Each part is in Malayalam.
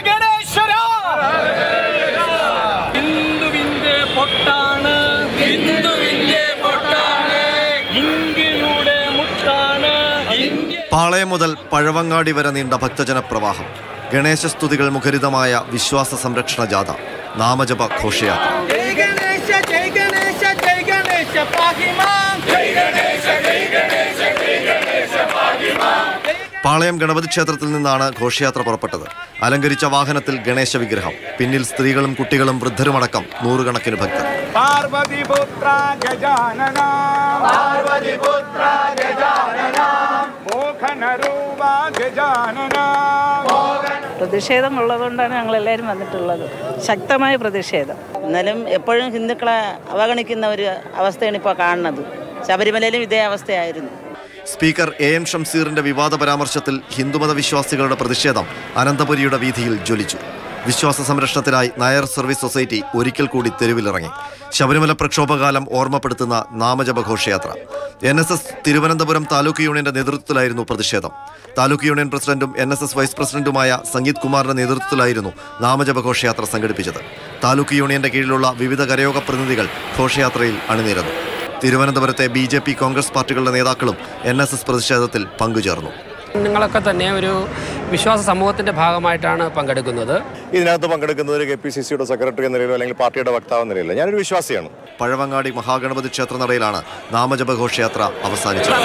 ഗണേശ്വര ഹിന്ദുവിന്റെ പൊട്ടാണ് ഹിന്ദുവിന്റെ പൊട്ടാണ് ഇന്ത്യയുടെ മുത്താണ് ഇന്ത്യ പാളയം മുതൽ പഴവങ്ങാടി വരെ നീണ്ട ഭക്തജന പ്രവാഹം ഗണേശസ്തുതികൾ മുഖരിതമായ വിശ്വാസ സംരക്ഷണ ജാഥ നാമജപ ഘോഷയാത്ര ജയ് ഗണേശ ജയ് ഗണേശ ജയ് ഗണേശ പാഹിമാം ജയ് ഗണേശ ജയ് ഗണേശ ജയ് ഗണേശ പാഹിമാം പാളയം ഗണപതി ക്ഷേത്രത്തിൽ നിന്നാണ് ഘോഷയാത്ര പുറപ്പെട്ടത് അലങ്കരിച്ച വാഹനത്തിൽ ഗണേശ വിഗ്രഹം പിന്നിൽ സ്ത്രീകളും കുട്ടികളും വൃദ്ധരുമടക്കം നൂറുകണക്കിന് ഭക്തർ പാർവതിപുത്ര ഗജാനന പാർവതിപുത്ര ഗജാനന മോഹനരൂപ ഗജാനന പ്രതിഷേധം ഉള്ളതുകൊണ്ടാണ് ഞങ്ങൾ എല്ലാവരും വന്നിട്ടുള്ളത് ശക്തമായ പ്രതിഷേധം എന്നാലും എപ്പോഴും ഹിന്ദുക്കളെ അവഗണിക്കുന്ന ഒരു അവസ്ഥയാണ് ഇപ്പോൾ കാണുന്നത് ശബരിമലയിലും ഇതേ അവസ്ഥയായിരുന്നു സ്പീക്കർ എ എൻ ഷംസീറിന്റെ വിവാദ പരാമർശത്തിൽ ഹിന്ദുമത വിശ്വാസികളുടെ പ്രതിഷേധം അനന്തപുരിയുടെ വീതിയിൽ ജ്വലിച്ചു വിശ്വാസ സംരക്ഷണത്തിനായി നായർ സർവീസ് സൊസൈറ്റി ഒരിക്കൽ കൂടി തെരുവിലിറങ്ങി ശബരിമല പ്രക്ഷോഭകാലം ഓർമ്മപ്പെടുത്തുന്ന നാമജപ ഘോഷയാത്ര N S S Thiruvananthapuram taluk യൂണിയന്റെ നേതൃത്വത്തിലായിരുന്നു പ്രതിഷേധം താലൂക്ക് യൂണിയൻ പ്രസിഡന്റും എൻ എസ് എസ് വൈസ് പ്രസിഡന്റുമായ സംഗീത് കുമാറിന്റെ നേതൃത്വത്തിലായിരുന്നു നാമജപ ഘോഷയാത്ര സംഘടിപ്പിച്ചത് താലൂക്ക് യൂണിയന്റെ കീഴിലുള്ള വിവിധ കരയോഗ പ്രതിനിധികൾ ഘോഷയാത്രയിൽ അണിനിരന്നു തിരുവനന്തപുരത്തെ ബി ജെ പി കോൺഗ്രസ് പാർട്ടികളുടെ നേതാക്കളും എൻ എസ് എസ് പ്രതിഷേധത്തിൽ പങ്കുചേർന്നു നിങ്ങളൊക്കെ തന്നെ ഒരു വിശ്വാസ സമൂഹത്തിന്റെ ഭാഗമായിട്ടാണ് പങ്കെടുക്കുന്നത് ഇതിനകത്ത് പങ്കെടുക്കുന്നത് കെ പി സി സിയുടെ സെക്രട്ടറി എന്ന നിലയിലോ അല്ലെങ്കിൽ പാർട്ടിയുടെ വക്താവ് എന്ന നിലയിലോ ഞാനൊരു വിശ്വാസിയാണ് പഴവങ്ങാടി മഹാഗണപതി ക്ഷേത്രനടയിലാണ് നാമജപ ഘോഷയാത്ര അവസാനിച്ചത്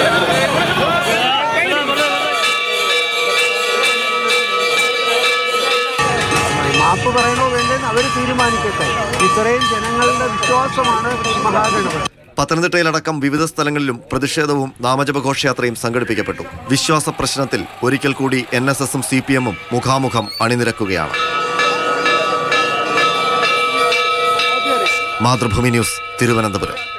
മാപ്പ് പറയണോ വേണ്ടെന്ന് അവർ തീരുമാനിക്കട്ടെ ഇത്രയും ജനങ്ങളുടെ വിശ്വാസമാണ് മഹാഗണപതി പത്തനംതിട്ടയിലടക്കം വിവിധ സ്ഥലങ്ങളിലും പ്രതിഷേധവും നാമജപ ഘോഷയാത്രയും സംഘടിപ്പിക്കപ്പെട്ടു വിശ്വാസ പ്രശ്നത്തിൽ ഒരിക്കൽ കൂടി എൻ എസ് എസും സി പി എമ്മും മുഖാമുഖം അണിനിരക്കുകയാണ് മാതൃഭൂമി ന്യൂസ് തിരുവനന്തപുരം